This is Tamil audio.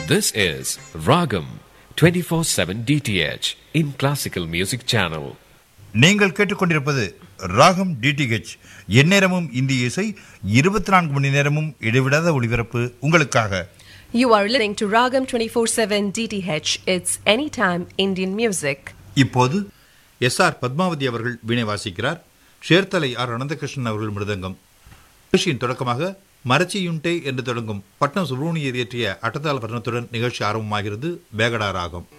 This is Ragam 24/7 DTH in classical music channel. நீங்கள் கேட்டுக்கொண்டிருப்பது ராகம் டிடிஹெச் எந்நேரமும் இந்திய இசை இருபத்தி நான்கு மணி நேரமும் இடைவிடாத ஒளிபரப்பு உங்களுக்காக You are listening to Ragam 24/7 DTH. It's anytime Indian music. இப்போது எஸ் ஆர் பத்மாவதி அவர்கள் வீணை வாசிக்கிறார் சேர்த்தலை ஆர் அனந்தகிருஷ்ணன் அவர்கள் மிருதங்கம் நிகழ்ச்சியின் தொடக்கமாக மரச்சியுண்டே என்று தொடங்கும் பட்னம் சுப்ரமணியர் இயற்றிய அட்டத்தாள வர்ணத்துடன் நிகழ்ச்சி ஆரம்பமாகிறது பேகடா ராகம்